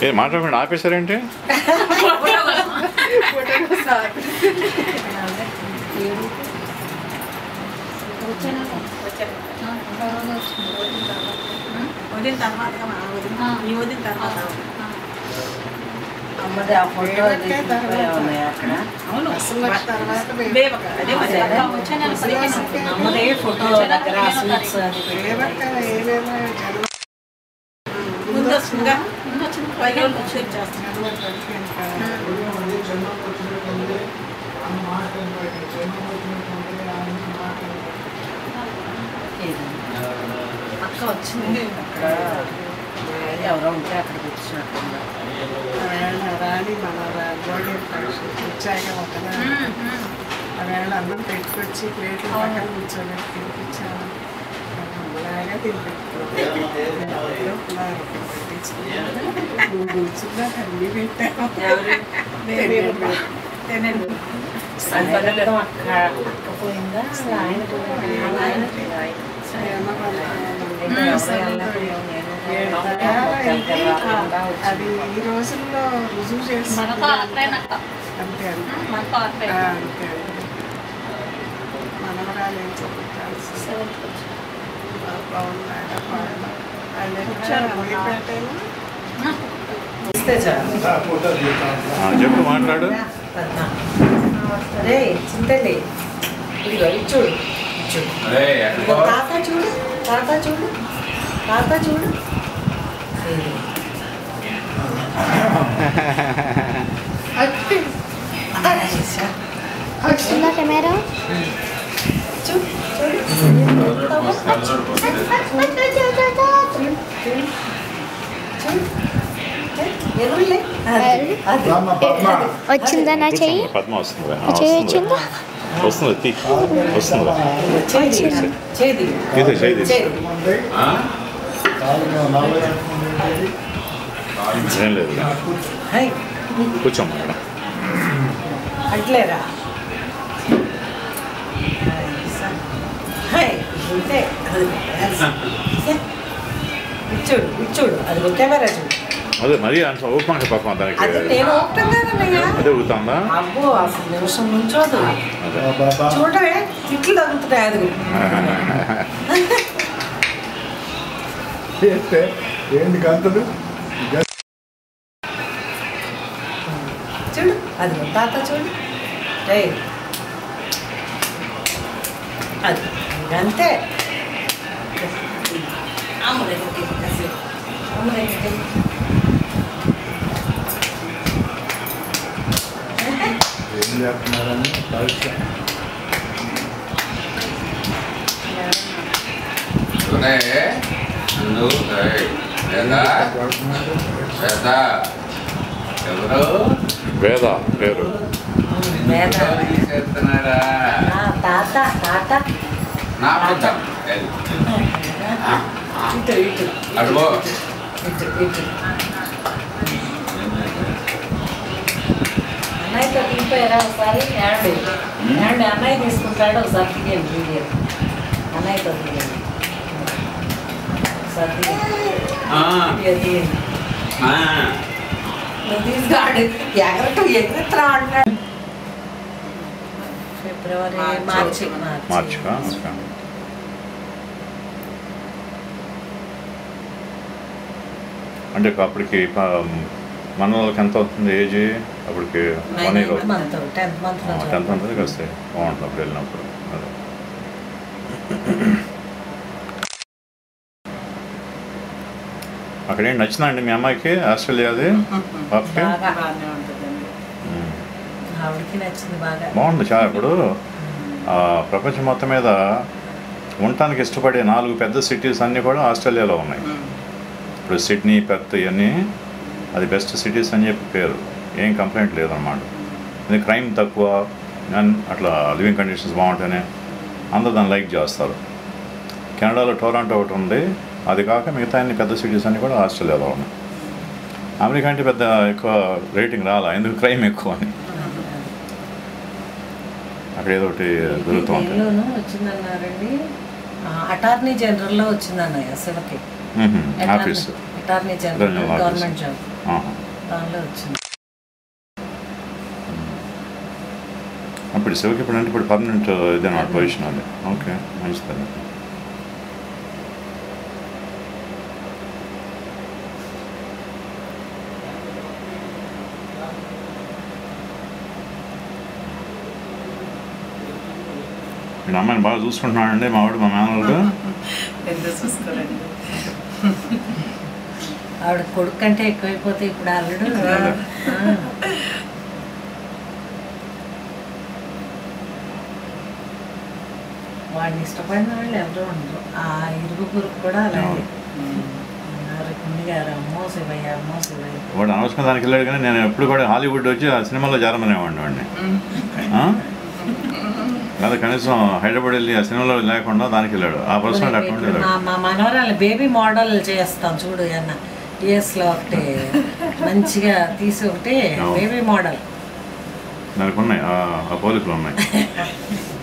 ఏ మాట్లాడకుండా ఆపేశారేంటి వదిన తర్వాత వదిన ఈ వదిన తర్వాత అమ్మది ఆ ఫోటో ఉన్నాయి అక్కడ అవును అసలు తర్వాత బేబక్క అదే మరి అదే. అక్క వచ్చే నెల పదిహేను అమ్మదే ఫోటో దగ్గర స్వీట్స్ అది ఏమక్క ఏమేమో జనం ముందు వస్తుందిగా ముందు వచ్చింది పది రోజులు వచ్చి చేస్తాను అక్క వచ్చింది అక్కడ ఎవరో ఉంటే అక్కడ కూర్చున్నట్టున్నారు ఆవేళ రాణి మన గోల్డెన్ ఫంక్షన్ వచ్చాక ఒకదా ఆవేళ అన్నం పెట్టుకొచ్చి ప్లేట్లు పక్కన కూర్చోబెట్టి తినిపించాను అలాగా తినిపించాను నువ్వు కూర్చున్నా అన్ని పెట్టావు తినండి అది బలకం అక్క అక్క పోయిందా అసలు ఆయన పోయిందా? ఆయన పోయిందా? ఇంకా ఎవరో వెళ్ళకపోయాం. నేను రాకుండా అది వచ్చింది. ఈ రోజుల్లో రుజువు చేసి మనతో ఆపలేనక్క అంతే అంతే మనతో ఆ, ఆపలేదు అంతే అంతే మనవరాలు ఏం చెప్తారు బాగున్నాడా పాడలా వాళ్ళు వచ్చారు పెట్టాను ఇస్తే చాలు. ఆ, చెప్పు మాట్లాడు పద్మ. అరే చింతలే ఇదిగో ఇది చూడు ఇది చూడు ఇదిగో తాత చూడు తాత చూడు తాత చూడు ఇది. అరేసా. వచ్చిందా కెమెరా చూడు చూడు ఎరువులే అది అది వచ్చిందా నా చెయ్యి కూర్చోమ్మా, పద్మ వస్తుంది నా చెయ్యి వచ్చిందా వస్తుంది తీ వస్తుంది చేది చేది తీసే చేయి తీసే చేది ఏం లేదు హై కూర్చోమ్మా మేడం అట్లేరా హై ఇంతే అది ఇచ్చుడు ఇచ్చుడు అది కెమెరా చూడు అదే మరీ అంత ఊపమాట పాపం దానికి అది నేను ఓపెన్ కదన్నయ్యా అదే ఊగుతుందా అబ్బో అసలు నిమిషం నుంచోదు అదే చూడవే తిట్లు తగ్గుతున్నాయి అది ఏంటి గంటలు చూడు అది తాత చూడు రే అది అంతే అమ్మ దగ్గరికి కాసేపు. అమ్మ దగ్గరికి ఏం చేస్తున్నారని పరీక్ష సునే అందు వేద వేద ఎవరు వేద పేరు వేద. చేస్తున్నారా ఆ, తాత తాత నా బిడ్డ ఇటు ఇటు అడుగో ఇటు ఇటు అన్నయ్యతో దిగిపోయారా ఒకసారి ఏమండి ఏమండి అన్నయ్య తీసుకుంటాడు ఒకసారి దిగండి వీడియో అన్నయ్యతో దిగండి ఒకసారి దిగండి వీడియో తీయండి నువ్వు తీసుకురాడు ఎగరటం ఎగరట్రా అంటాడు ఫిబ్రవరి మార్చి మార్చికా ఓకే. అంటే అప్పటికి ప- మన వాళ్ళకి ఎంత అవుతుంది ఏజ్ అప్పటికి వన్ ఇయర్ అవుతుంది మంత్ టెన్త్ మంత్ టెన్త్ మంత్కి వస్తాయి బాగుంటుంది అప్పుడు వెళ్ళినప్పుడు అదే అక్కడ ఏంటి నచ్చిందా అండి మీ అమ్మాయికి ఆస్ట్రేలియాది పాపకి బాగా బాగానే ఉంటుందండి ఉమ్. ఆవిడకి నచ్చింది బాగా బాగుంది చాలా ఇప్పుడు ఆ, ప్రపంచం మొత్తం మీద ఉండటానికి ఇష్టపడే నాలుగు పెద్ద సిటీస్ అన్నీ కూడా ఆస్ట్రేలియాలో ఉన్నాయి ఇప్పుడు సిడ్నీ పెర్త్ ఇవన్నీ అది బెస్ట్ సిటీస్ అని చెప్పి పేరు ఏం కంప్లైంట్ లేదన్నమాట ఇది క్రైమ్ తక్కువ అండ్ అట్లా లివింగ్ కండిషన్స్ బాగుంటాయని అందరూ దాన్ని లైక్ చేస్తారు కెనడాలో టొరాంటో ఒకటి ఉంది అది కాక మిగతా అన్ని పెద్ద సిటీస్ అన్నీ కూడా ఆస్ట్రేలియాలో ఉన్నాయి అమెరికా అంటే పెద్ద ఎక్కువ రేటింగ్ రాలా ఎందుకు క్రైమ్ ఎక్కువ అని అక్కడ ఏదో ఒకటి జరుగుతూ ఉంటుంది దేనిలోనూ వచ్చిందన్నారండి అటార్నీ జనరల్లో వచ్చిందన్నయ్య శివకి మ్మ్. Office attorney general General office. Government job ఆహా. దానిలో వచ్చింది అప్పుడు శివకి ఇప్పుడు అంటే ఇప్పుడు పర్మనెంట్ ఇదేనా పొజిషన్ అది ఓకే మంచిది మీ అమ్మాయిని బాగా చూసుకుంటున్నాడండి మా వాడు మా మేనల్లుడు ఎందుకు చూసుకోరండి ఆవిడ కొడుకు కంటే ఎక్కువైపోతే ఇప్పుడు అల్లుడు ఆ. వాడిని ఇష్టపడిన వాళ్ళు ఎవరు ఉండరు ఆ ఇరుగు పొరుగు కూడా అలాగే రుక్మిణి గారు అమ్మో శివయ్య అమ్మో శివయ్య వాడు అనవసరం దానికి వెళ్ళాడు కానీ నేను ఎప్పుడు కూడా హాలీవుడ్ వచ్చి ఆ సినిమాలో చేరమనేవాడిని వాడిని ఆ? లేదా కనీసం హైదరాబాద్ వెళ్ళి ఆ సినిమాలో లేకుండా దానికి వెళ్ళాడు ఆ పర్సనల్ అకౌంట్ ఇప్పుడు మా మా మనవరాలు బేబీ మోడల్ చేస్తాం చూడు అన్న టీఎస్లో ఒకటి మంచిగా తీసి ఒకటి అవును. బేబీ మోడల్ దానికి ఉన్నాయి ఆ- ఆ పోలికలు ఉన్నాయి